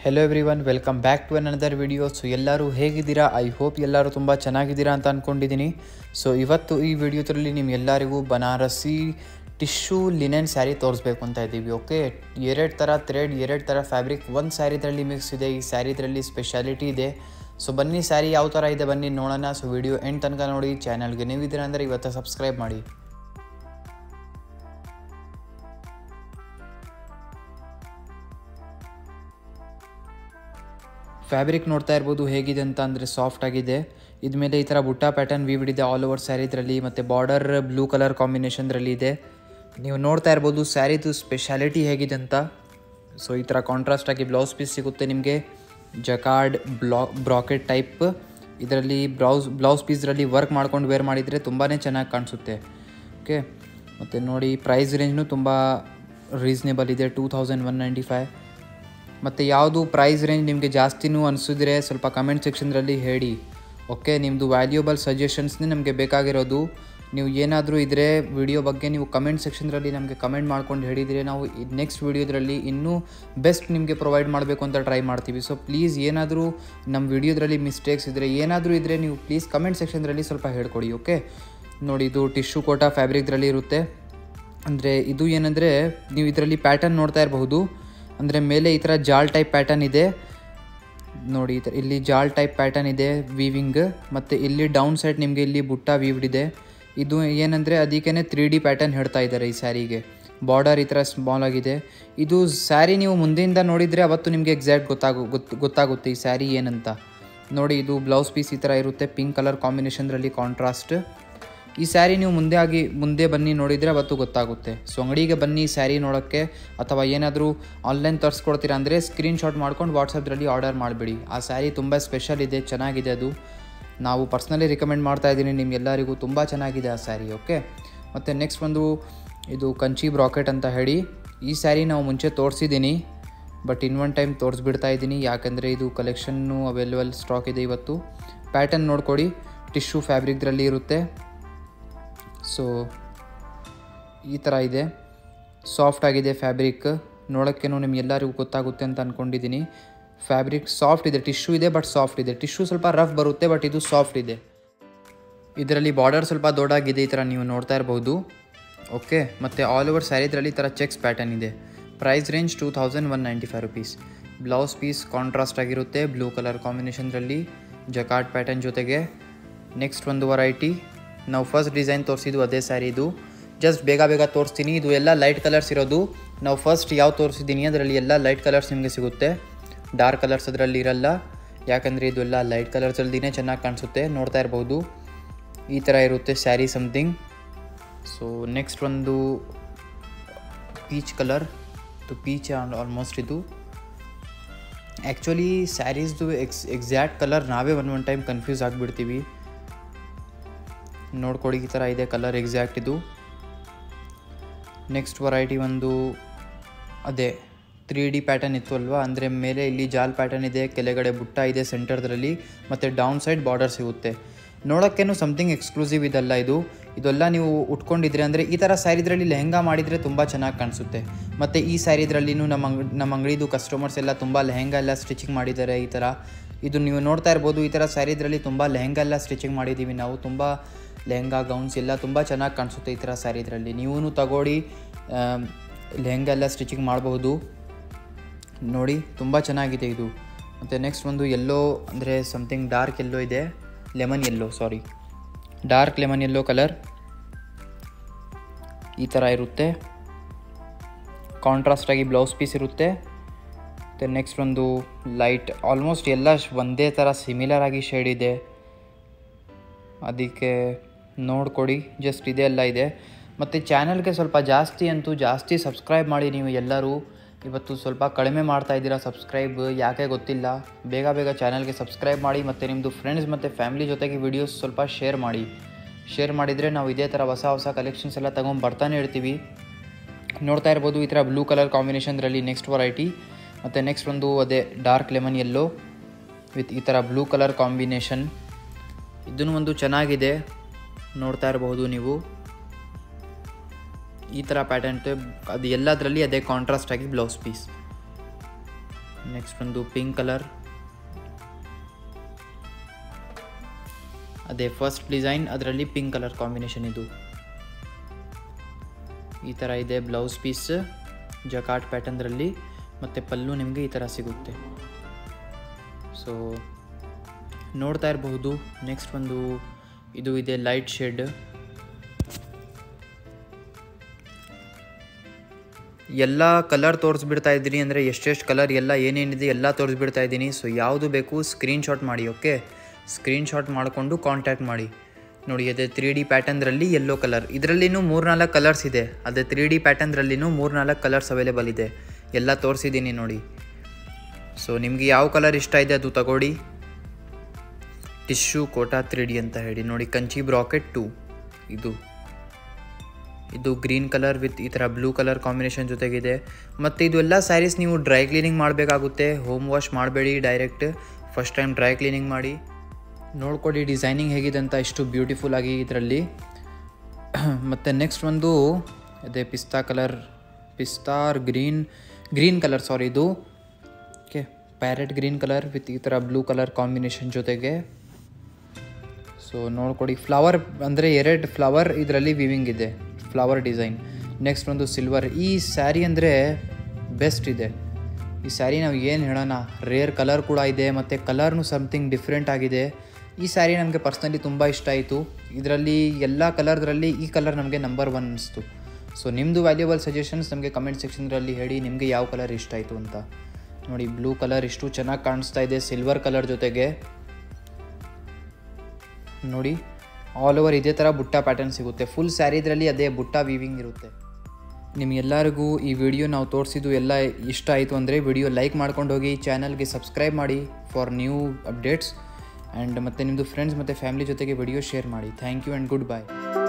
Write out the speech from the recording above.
hello everyone welcome back to another video so ಎಲ್ಲರೂ ಹೇಗಿದ್ದೀರಾ I hope ಎಲ್ಲರೂ ತುಂಬ ಚೆನ್ನಾಗಿದ್ದೀರಾ ಅಂತ ಅಂದ್ಕೊಂಡಿದ್ದೀನಿ ಸೊ ಇವತ್ತು ಈ ವಿಡಿಯೋದಲ್ಲಿ ನಿಮ್ಗೆಲ್ಲರಿಗೂ ಬನಾರಸಿ ಟಿಶ್ಯೂ ಲಿನೆನ್ ಸ್ಯಾರಿ ತೋರಿಸ್ಬೇಕು ಅಂತ ಇದ್ದೀವಿ ಓಕೆ ಎರಡು ಥರ ಥ್ರೆಡ್ ಎರಡು ಥರ ಫ್ಯಾಬ್ರಿಕ್ ಒಂದು ಸ್ಯಾರಿದ್ರಲ್ಲಿ ಮಿಕ್ಸ್ ಇದೆ ಈ ಸ್ಯಾರಿದ್ರಲ್ಲಿ ಸ್ಪೆಷಾಲಿಟಿ ಇದೆ ಸೊ ಬನ್ನಿ ಸ್ಯಾರಿ ಯಾವ ಥರ ಇದೆ ಬನ್ನಿ ನೋಡೋಣ ಸೊ ವಿಡಿಯೋ ಎಂಡ್ ತನಕ ನೋಡಿ ಚಾನಲ್ಗೆ ನೀವಿದ್ದೀರಾ ಅಂದರೆ ಇವತ್ತು ಸಬ್ಸ್ಕ್ರೈಬ್ ಮಾಡಿ ಫ್ಯಾಬ್ರಿಕ್ ನೋಡ್ತಾ ಇರ್ಬೋದು ಹೇಗಿದೆ ಅಂತ ಅಂದರೆ ಸಾಫ್ಟ್ ಆಗಿದೆ ಇದ್ಮೇಲೆ ಈ ಥರ ಬುಟ್ಟ ಪ್ಯಾಟರ್ನ್ ವೀವ್ ಇದೆ ಆಲ್ ಓವರ್ ಸ್ಯಾರಿ ಇದರಲ್ಲಿ ಮತ್ತು ಬಾರ್ಡರ್ ಬ್ಲೂ ಕಲರ್ ಕಾಂಬಿನೇಷನ್ದ್ರಲ್ಲಿ ಇದೆ ನೀವು ನೋಡ್ತಾ ಇರ್ಬೋದು ಸ್ಯಾರಿದು ಸ್ಪೆಷಾಲಿಟಿ ಹೇಗಿದೆ ಅಂತ ಸೊ ಈ ಥರ ಕಾಂಟ್ರಾಸ್ಟ್ ಆಗಿ ಬ್ಲೌಸ್ ಪೀಸ್ ಸಿಗುತ್ತೆ ನಿಮಗೆ ಜಕಾರ್ಡ್ ಬ್ಲಾ ಬ್ರಾಕೆಟ್ ಟೈಪ್ ಇದರಲ್ಲಿ ಬ್ಲೌಸ್ ಬ್ಲೌಸ್ ಪೀಸ್ರಲ್ಲಿ ವರ್ಕ್ ಮಾಡ್ಕೊಂಡು ವೇರ್ ಮಾಡಿದರೆ ತುಂಬಾ ಚೆನ್ನಾಗಿ ಕಾಣಿಸುತ್ತೆ ಓಕೆ ಮತ್ತು ನೋಡಿ ಪ್ರೈಸ್ ರೇಂಜ್ನು ತುಂಬ ರೀಸ್ನೇಬಲ್ ಇದೆ two thousand one ninety five ಮತ್ತು ಯಾವುದು ಪ್ರೈಸ್ ರೇಂಜ್ ನಿಮಗೆ ಜಾಸ್ತಿನೂ ಅನಿಸಿದ್ರೆ ಸ್ವಲ್ಪ ಕಮೆಂಟ್ ಸೆಕ್ಷನ್ದಲ್ಲಿ ಹೇಳಿ ಓಕೆ ನಿಮ್ಮದು ವ್ಯಾಲ್ಯೂಬಲ್ ಸಜೆಷನ್ಸ್ನೇ ನಮಗೆ ಬೇಕಾಗಿರೋದು ನೀವು ಏನಾದರೂ ಇದ್ದರೆ ವಿಡಿಯೋ ಬಗ್ಗೆ ನೀವು ಕಮೆಂಟ್ ಸೆಕ್ಷನ್ದಲ್ಲಿ ನಮಗೆ ಕಮೆಂಟ್ ಮಾಡ್ಕೊಂಡು ಹೇಳಿದರೆ ನಾವು ನೆಕ್ಸ್ಟ್ ವಿಡಿಯೋದ್ರಲ್ಲಿ ಇನ್ನೂ ಬೆಸ್ಟ್ ನಿಮಗೆ ಪ್ರೊವೈಡ್ ಮಾಡಬೇಕು ಅಂತ ಟ್ರೈ ಮಾಡ್ತೀವಿ ಸೊ ಪ್ಲೀಸ್ ಏನಾದರೂ ನಮ್ಮ ವಿಡಿಯೋದ್ರಲ್ಲಿ ಮಿಸ್ಟೇಕ್ಸ್ ಇದ್ದರೆ ಏನಾದರೂ ಇದ್ದರೆ ನೀವು ಪ್ಲೀಸ್ ಕಮೆಂಟ್ ಸೆಕ್ಷನ್ದಲ್ಲಿ ಸ್ವಲ್ಪ ಹೇಳ್ಕೊಡಿ ಓಕೆ ನೋಡಿ ಇದು ಟಿಶ್ಯೂ ಕೋಟಾ ಫ್ಯಾಬ್ರಿಕ್ದ್ರಲ್ಲಿ ಇರುತ್ತೆ ಅಂದರೆ ಇದು ಏನಂದರೆ ನೀವು ಇದರಲ್ಲಿ ಪ್ಯಾಟರ್ನ್ ನೋಡ್ತಾ ಇರಬಹುದು ಅಂದರೆ ಮೇಲೆ ಈ ಥರ ಜಾಲ್ ಟೈಪ್ ಪ್ಯಾಟರ್ನ್ ಇದೆ ನೋಡಿ ಈ ಥರ ಇಲ್ಲಿ ಜಾಲ್ ಟೈಪ್ ಪ್ಯಾಟರ್ನ್ ಇದೆ ವೀವಿಂಗ್ ಮತ್ತು ಇಲ್ಲಿ ಡೌನ್ ಸೈಡ್ ನಿಮಗೆ ಇಲ್ಲಿ ಬುಟ್ಟ ವೀವ್ಡ್ ಇದೆ ಇದು ಏನಂದರೆ ಅದಕ್ಕೇ ತ್ರೀ ಡಿ ಪ್ಯಾಟರ್ನ್ ಹೇಳ್ತಾ ಇದ್ದಾರೆ ಈ ಸ್ಯಾರಿಗೆ ಬಾರ್ಡರ್ ಈ ಥರ ಸ್ಮಾಲ್ ಆಗಿದೆ ಇದು ಸ್ಯಾರಿ ನೀವು ಮುಂದೆಯಿಂದ ನೋಡಿದರೆ ಅವತ್ತು ನಿಮಗೆ ಎಕ್ಸಾಕ್ಟ್ ಗೊತ್ತಾಗು ಗೊತ್ತು ಗೊತ್ತಾಗುತ್ತೆ ಈ ಸ್ಯಾರಿ ಏನಂತ ನೋಡಿ ಇದು ಬ್ಲೌಸ್ ಪೀಸ್ ಈ ಥರ ಇರುತ್ತೆ ಪಿಂಕ್ ಕಲರ್ ಕಾಂಬಿನೇಷನ್ದ್ರಲ್ಲಿ ಕಾಂಟ್ರಾಸ್ಟ್ ಈ ಸ್ಯಾರಿ ನೀವು ಮುಂದೆ ಆಗಿ ಮುಂದೆ ಬನ್ನಿ ನೋಡಿದರೆ ಅವತ್ತು ಗೊತ್ತಾಗುತ್ತೆ ಸೊ ಅಂಗಡಿಗೆ ಬನ್ನಿ ಸ್ಯಾರಿ ನೋಡೋಕ್ಕೆ ಅಥವಾ ಏನಾದರೂ ಆನ್ಲೈನ್ ತರಿಸ್ಕೊಡ್ತೀರಾ ಅಂದರೆ ಸ್ಕ್ರೀನ್ಶಾಟ್ ಮಾಡ್ಕೊಂಡು ವಾಟ್ಸಪ್ದಲ್ಲಿ ಆರ್ಡರ್ ಮಾಡಿಬಿಡಿ ಆ ಸ್ಯಾರಿ ತುಂಬ ಸ್ಪೆಷಲ್ ಇದೆ ಚೆನ್ನಾಗಿದೆ ಅದು ನಾವು ಪರ್ಸ್ನಲಿ ರಿಕಮೆಂಡ್ ಮಾಡ್ತಾ ಇದ್ದೀನಿ ನಿಮಗೆಲ್ಲರಿಗೂ ತುಂಬ ಚೆನ್ನಾಗಿದೆ ಆ ಸ್ಯಾರಿ ಓಕೆ ಮತ್ತು ನೆಕ್ಸ್ಟ್ ಒಂದು ಇದು ಕಂಚಿ ಬ್ರಾಕೆಟ್ ಅಂತ ಹೇಳಿ ಈ ಸ್ಯಾರಿ ನಾವು ಮುಂಚೆ ತೋರಿಸಿದ್ದೀನಿ ಬಟ್ ಇನ್ ಒನ್ ಟೈಮ್ ತೋರಿಸ್ಬಿಡ್ತಾ ಇದ್ದೀನಿ ಯಾಕಂದರೆ ಇದು ಕಲೆಕ್ಷನ್ನು ಅವೈಲೇಬಲ್ ಸ್ಟಾಕ್ ಇದೆ ಇವತ್ತು ಪ್ಯಾಟರ್ನ್ ನೋಡ್ಕೊಡಿ ಟಿಶ್ಯೂ ಫ್ಯಾಬ್ರಿಕ್ದ್ರಲ್ಲಿ ಇರುತ್ತೆ ಸೊ ಈ ಥರ ಇದೆ ಸಾಫ್ಟ್ ಆಗಿದೆ ಫ್ಯಾಬ್ರಿಕ್ ನೋಡೋಕ್ಕೇನು ನಿಮ್ಗೆಲ್ಲರಿಗೂ ಗೊತ್ತಾಗುತ್ತೆ ಅಂತ ಅಂದ್ಕೊಂಡಿದ್ದೀನಿ ಫ್ಯಾಬ್ರಿಕ್ ಸಾಫ್ಟ್ ಇದೆ ಟಿಶ್ಯೂ ಇದೆ ಬಟ್ ಸಾಫ್ಟ್ ಇದೆ ಟಿಶ್ಯೂ ಸ್ವಲ್ಪ ರಫ್ ಬರುತ್ತೆ ಬಟ್ ಇದು ಸಾಫ್ಟ್ ಇದೆ ಇದರಲ್ಲಿ ಬಾರ್ಡರ್ ಸ್ವಲ್ಪ ದೊಡ್ಡಾಗಿದೆ ಈ ಥರ ನೀವು ನೋಡ್ತಾ ಇರ್ಬೋದು ಓಕೆ ಮತ್ತು ಆಲ್ ಓವರ್ ಸ್ಯಾರಿದ್ರಲ್ಲಿ ಈ ಥರ ಚೆಕ್ಸ್ ಪ್ಯಾಟರ್ನ್ ಇದೆ price range two thousand one ninety five rupees blouse piece contrast ಆಗಿರುತ್ತೆ ಬ್ಲೂ ಕಲರ್ ಕಾಂಬಿನೇಷನ್ದ್ರಲ್ಲಿ ಜಕಾರ್ಡ್ ಪ್ಯಾಟರ್ನ್ ಜೊತೆಗೆ ನೆಕ್ಸ್ಟ್ ಒಂದು ವೆರೈಟಿ ನಾವು ಫಸ್ಟ್ ಡಿಸೈನ್ ತೋರಿಸಿದ್ದು ಅದೇ ಸ್ಯಾರಿ ಇದು ಜಸ್ಟ್ ಬೇಗ ಬೇಗ ತೋರಿಸ್ತೀನಿ ಇದು ಎಲ್ಲ ಲೈಟ್ ಕಲರ್ಸ್ ಇರೋದು ನಾವು ಫಸ್ಟ್ ಯಾವ ತೋರಿಸಿದ್ದೀನಿ ಅದರಲ್ಲಿ ಎಲ್ಲ ಲೈಟ್ ಕಲರ್ಸ್ ನಿಮಗೆ ಸಿಗುತ್ತೆ ಡಾರ್ಕ್ ಕಲರ್ಸ್ ಅದರಲ್ಲಿ ಇರಲ್ಲ ಯಾಕಂದರೆ ಇದು ಎಲ್ಲ ಲೈಟ್ ಕಲರ್ಸಲ್ದಿನೇ ಚೆನ್ನಾಗಿ ಕಾಣಿಸುತ್ತೆ ನೋಡ್ತಾ ಇರ್ಬೋದು ಈ ಥರ ಇರುತ್ತೆ ಸ್ಯಾರಿ ಸಮಥಿಂಗ್ ಸೊ ನೆಕ್ಸ್ಟ್ ಒಂದು ಪೀಚ್ ಕಲರ್ ಇದು ಪೀಚ್ ಆಲ್ಮೋಸ್ಟ್ ಇದು ಆ್ಯಕ್ಚುಲಿ ಸ್ಯಾರೀಸ್ದು ಎಕ್ಸ್ ಎಕ್ಸಾಕ್ಟ್ ಕಲರ್ ನಾವೇ ಒನ್ ಒನ್ ಟೈಮ್ ಕನ್ಫ್ಯೂಸ್ ಆಗಿಬಿಡ್ತೀವಿ ನೋಡ್ಕೊಡಿ ಈ ಥರ ಇದೆ ಕಲರ್ ಎಕ್ಸಾಕ್ಟ್ ಇದು ನೆಕ್ಸ್ಟ್ ವೆರೈಟಿ ಒಂದು ಅದೇ ತ್ರೀ ಡಿ ಪ್ಯಾಟರ್ನ್ ಇತ್ತು ಅಲ್ವಾ ಅಂದರೆ ಮೇಲೆ ಇಲ್ಲಿ ಜಾಲ್ ಪ್ಯಾಟರ್ನ್ ಇದೆ ಕೆಳಗಡೆ ಬುಟ್ಟ ಇದೆ ಸೆಂಟರ್ದ್ರಲ್ಲಿ ಮತ್ತು ಡೌನ್ ಸೈಡ್ ಬಾರ್ಡರ್ ಸಿಗುತ್ತೆ ನೋಡೋಕ್ಕೇನು ಸಮಥಿಂಗ್ ಎಕ್ಸ್ಕ್ಲೂಸಿವ್ ಇದಲ್ಲ ಇದು ಇದೆಲ್ಲ ನೀವು ಉಟ್ಕೊಂಡಿದ್ರೆ ಅಂದರೆ ಈ ಥರ ಸ್ಯಾರಿದ್ರಲ್ಲಿ ಲೆಹಂಗಾ ಮಾಡಿದರೆ ತುಂಬ ಚೆನ್ನಾಗಿ ಕಾಣಿಸುತ್ತೆ ಮತ್ತು ಈ ಸ್ಯಾರಿದ್ರಲ್ಲಿನೂ ನಮ್ಮ ಅಂಗ್ ನಮ್ಮ ಅಂಗಡಿದು ಕಸ್ಟಮರ್ಸ್ ಎಲ್ಲ ತುಂಬ ಲೆಹಂಗಾ ಎಲ್ಲ ಸ್ಟಿಚಿಂಗ್ ಮಾಡಿದ್ದಾರೆ ಈ ಥರ ಇದು ನೀವು ನೋಡ್ತಾ ಇರ್ಬೋದು ಈ ಥರ ಸ್ಯಾರಿದ್ರಲ್ಲಿ ತುಂಬ ಲೆಹಂಗಾ ಎಲ್ಲ ಸ್ಟಿಚಿಂಗ್ ಮಾಡಿದ್ದೀವಿ ನಾವು ತುಂಬ ಲೆಹಂಗಾ ಗೌನ್ಸ್ ಎಲ್ಲ ತುಂಬ ಚೆನ್ನಾಗಿ ಕಾಣಿಸುತ್ತೆ ಈ ಥರ ಸ್ಯಾರಿ ಇದರಲ್ಲಿ ನೀವೂ ತಗೊಳ್ಳಿ ಲೆಹಂಗಾ ಎಲ್ಲ ಸ್ಟಿಚಿಂಗ್ ಮಾಡಬಹುದು ನೋಡಿ ತುಂಬ ಚೆನ್ನಾಗಿದೆ ಇದು ಮತ್ತು ನೆಕ್ಸ್ಟ್ ಒಂದು ಎಲ್ಲೋ ಅಂದರೆ ಸಮಥಿಂಗ್ ಡಾರ್ಕ್ ಎಲ್ಲೋ ಇದೆ lemon yellow sari dark lemon yellow colour ಈ ಥರ ಇರುತ್ತೆ ಕಾಂಟ್ರಾಸ್ಟ್ ಆಗಿ ಬ್ಲೌಸ್ ಪೀಸ್ ಇರುತ್ತೆ ಮತ್ತು ನೆಕ್ಸ್ಟ್ ಒಂದು ಲೈಟ್ ಆಲ್ಮೋಸ್ಟ್ ಎಲ್ಲ ಒಂದೇ ಥರ ಸಿಮಿಲರ್ ಆಗಿ ಶೇಡ್ ಇದೆ ಅದಕ್ಕೆ ನೋಡ್ಕೊಡಿ ಜಸ್ಟ್ ಇದೆಲ್ಲ ಇದೆ ಮತ್ತು ಚಾನಲ್ಗೆ ಸ್ವಲ್ಪ ಜಾಸ್ತಿ ಅಂತೂ ಜಾಸ್ತಿ ಸಬ್ಸ್ಕ್ರೈಬ್ ಮಾಡಿ ನೀವು ಎಲ್ಲರೂ ಇವತ್ತು ಸ್ವಲ್ಪ ಕಡಿಮೆ ಮಾಡ್ತಾ ಇದ್ದೀರಾ ಸಬ್ಸ್ಕ್ರೈಬ್ ಯಾಕೆ ಗೊತ್ತಿಲ್ಲ ಬೇಗ ಬೇಗ ಚಾನಲ್ಗೆ ಸಬ್ಸ್ಕ್ರೈಬ್ ಮಾಡಿ ಮತ್ತು ನಿಮ್ಮದು ಫ್ರೆಂಡ್ಸ್ ಮತ್ತು ಫ್ಯಾಮಿಲಿ ಜೊತೆಗೆ ವೀಡಿಯೋಸ್ ಸ್ವಲ್ಪ ಶೇರ್ ಮಾಡಿ ಶೇರ್ ಮಾಡಿದರೆ ನಾವು ಇದೇ ಥರ ಹೊಸ ಹೊಸ ಕಲೆಕ್ಷನ್ಸ್ ಎಲ್ಲ ತೊಗೊಂಡು ಬರ್ತಾನೆ ಇರ್ತೀವಿ ನೋಡ್ತಾ ಇರ್ಬೋದು ಈ ಥರ ಬ್ಲೂ ಕಲರ್ ಕಾಂಬಿನೇಷನ್ದ್ರಲ್ಲಿ ನೆಕ್ಸ್ಟ್ ವೆರೈಟಿ ಮತ್ತು ನೆಕ್ಸ್ಟ್ ಒಂದು ಅದೇ ಡಾರ್ಕ್ ಲೆಮನ್ ಎಲ್ಲೋ ವಿತ್ ಈ ಥರ ಬ್ಲೂ ಕಲರ್ ಕಾಂಬಿನೇಷನ್ ಇದನ್ನು ಒಂದು ಚೆನ್ನಾಗಿದೆ ನೋಡ್ತಾ ಇರಬಹುದು ನೀವು ಈ ಥರ ಪ್ಯಾಟರ್ನ್ ಅದು ಎಲ್ಲದರಲ್ಲಿ ಅದೇ ಕಾಂಟ್ರಾಸ್ಟ್ ಆಗಿ ಬ್ಲೌಸ್ ಪೀಸ್ ನೆಕ್ಸ್ಟ್ ಒಂದು ಪಿಂಕ್ ಕಲರ್ ಅದೇ ಫಸ್ಟ್ ಡಿಸೈನ್ ಅದರಲ್ಲಿ ಪಿಂಕ್ ಕಲರ್ ಕಾಂಬಿನೇಷನ್ ಇದು ಈ ಥರ ಇದೆ ಬ್ಲೌಸ್ ಪೀಸ್ ಜಕಾಟ್ ಪ್ಯಾಟರ್ನ್ದ್ರಲ್ಲಿ ಮತ್ತು ಪಲ್ಲು ನಿಮಗೆ ಈ ಥರ ಸಿಗುತ್ತೆ ಸೊ ನೋಡ್ತಾ ಇರಬಹುದು ನೆಕ್ಸ್ಟ್ ಒಂದು ಇದು ಇದೆ ಲೈಟ್ ಶೇಡ್ ಎಲ್ಲ ಕಲರ್ ತೋರಿಸ್ಬಿಡ್ತಾ ಇದ್ದೀನಿ ಅಂದರೆ ಎಷ್ಟೆಷ್ಟು ಕಲರ್ ಎಲ್ಲ ಏನೇನಿದೆ ಎಲ್ಲ ತೋರಿಸ್ಬಿಡ್ತಾ ಇದ್ದೀನಿ ಸೊ ಯಾವುದು ಬೇಕು ಸ್ಕ್ರೀನ್ಶಾಟ್ ಮಾಡಿ ಓಕೆ ಸ್ಕ್ರೀನ್ಶಾಟ್ ಮಾಡಿಕೊಂಡು ಕಾಂಟ್ಯಾಕ್ಟ್ ಮಾಡಿ ನೋಡಿ ಅದೇ ತ್ರೀ ಡಿ ಪ್ಯಾಟರ್ನ್ದ್ರಲ್ಲಿ ಯೆಲ್ಲೋ ಕಲರ್ ಇದರಲ್ಲಿನೂ ಮೂರ್ನಾಲ್ಕು ಕಲರ್ಸ್ ಇದೆ ಅದೇ ತ್ರೀ ಡಿ ಪ್ಯಾಟರ್ನ್ದ್ರಲ್ಲಿನೂ ಮೂರ್ನಾಲ್ಕು ಕಲರ್ಸ್ ಅವೈಲೇಬಲ್ ಇದೆ ಎಲ್ಲ ತೋರಿಸಿದ್ದೀನಿ ನೋಡಿ ಸೊ ನಿಮಗೆ ಯಾವ ಕಲರ್ ಇಷ್ಟ ಇದೆ ಅದು ತಗೊಳ್ಳಿ ಟಿಶ್ಯೂ ಕೋಟಾ ತ್ರೀ ಡಿ ಅಂತ ಹೇಳಿ ನೋಡಿ ಕಂಚಿ ಬ್ರಾಕೆಟ್ ಟು ಇದು ಇದು ಗ್ರೀನ್ ಕಲರ್ ವಿತ್ ಈ ಥರ ಬ್ಲೂ ಕಲರ್ ಕಾಂಬಿನೇಷನ್ ಜೊತೆಗಿದೆ ಮತ್ತು ಇದು ಎಲ್ಲ ಸ್ಯಾರೀಸ್ ನೀವು ಡ್ರೈ ಕ್ಲೀನಿಂಗ್ ಮಾಡಬೇಕಾಗುತ್ತೆ ಹೋಮ್ ವಾಶ್ ಮಾಡಬೇಡಿ direct first time dry cleaning ಮಾಡಿ ನೋಡ್ಕೊಳ್ಳಿ ಡಿಸೈನಿಂಗ್ ಹೇಗಿದೆ ಅಂತ ಇಷ್ಟು ಬ್ಯೂಟಿಫುಲ್ ಆಗಿ ಇದರಲ್ಲಿ ಮತ್ತು ನೆಕ್ಸ್ಟ್ ಒಂದು ಅದೇ ಪಿಸ್ತಾ ಕಲರ್ ಪಿಸ್ತಾರ್ ಗ್ರೀನ್ ಗ್ರೀನ್ ಕಲರ್ ಸಾರಿ ಇದು okay parrot green colour with ಈ ಥರ ಬ್ಲೂ ಕಲರ್ ಕಾಂಬಿನೇಷನ್ ಜೊತೆಗೆ ಸೊ ನೋಡ್ಕೊಡಿ ಫ್ಲವರ್ ಅಂದರೆ ಎರಡು ಫ್ಲವರ್ ಇದರಲ್ಲಿ ವಿವಿಂಗ್ ಇದೆ ಫ್ಲವರ್ ಡಿಸೈನ್ ನೆಕ್ಸ್ಟ್ ಒಂದು ಸಿಲ್ವರ್ ಈ ಸ್ಯಾರಿ ಅಂದರೆ ಬೆಸ್ಟ್ ಇದೆ ಈ ಸ್ಯಾರಿ ನಾವು ಏನು ಹೇಳೋಣ ರೇರ್ ಕಲರ್ ಕೂಡ ಇದೆ ಮತ್ತು ಕಲರ್ನು ಸಮಥಿಂಗ್ ಡಿಫ್ರೆಂಟ್ ಆಗಿದೆ ಈ ಸ್ಯಾರಿ ನಮಗೆ ಪರ್ಸ್ನಲಿ ತುಂಬ ಇಷ್ಟ ಆಯಿತು ಇದರಲ್ಲಿ ಎಲ್ಲ ಕಲರ್ದ್ರಲ್ಲಿ ಈ ಕಲರ್ ನಮಗೆ ನಂಬರ್ ಒನ್ ಅನಿಸ್ತು ಸೊ ನಿಮ್ಮದು ವ್ಯಾಲ್ಯೂಬಲ್ ಸಜೆಷನ್ಸ್ ನಮಗೆ ಕಮೆಂಟ್ ಸೆಕ್ಷನ್ದಲ್ಲಿ ಹೇಳಿ ನಿಮಗೆ ಯಾವ ಕಲರ್ ಇಷ್ಟ ಆಯಿತು ಅಂತ ನೋಡಿ ಬ್ಲೂ ಕಲರ್ ಇಷ್ಟು ಚೆನ್ನಾಗಿ ಕಾಣಿಸ್ತಾ ಇದೆ ಸಿಲ್ವರ್ ಕಲರ್ ಜೊತೆಗೆ ನೋಡಿ ಆಲ್ ಓವರ್ ಇದೇ ಥರ ಬುಟ್ಟ ಪ್ಯಾಟರ್ನ್ ಸಿಗುತ್ತೆ ಫುಲ್ ಸ್ಯಾರಿ ಇದರಲ್ಲಿ ಅದೇ ಬುಟ್ಟ ವೀವಿಂಗ್ ಇರುತ್ತೆ ನಿಮಗೆಲ್ಲರಿಗೂ ಈ ವಿಡಿಯೋ ನಾವು ತೋರಿಸಿದ್ದು ಎಲ್ಲ ಇಷ್ಟ ಆಯಿತು ಅಂದರೆ ವಿಡಿಯೋ ಲೈಕ್ ಮಾಡ್ಕೊಂಡು ಹೋಗಿ ಚಾನಲ್ಗೆ ಸಬ್ಸ್ಕ್ರೈಬ್ ಮಾಡಿ ಫಾರ್ ನ್ಯೂ ಅಪ್ಡೇಟ್ಸ್ ಆ್ಯಂಡ್ ಮತ್ತು ನಿಮ್ಮದು ಫ್ರೆಂಡ್ಸ್ ಮತ್ತು ಫ್ಯಾಮಿಲಿ ಜೊತೆಗೆ ವಿಡಿಯೋ ಶೇರ್ ಮಾಡಿ thank you and good bye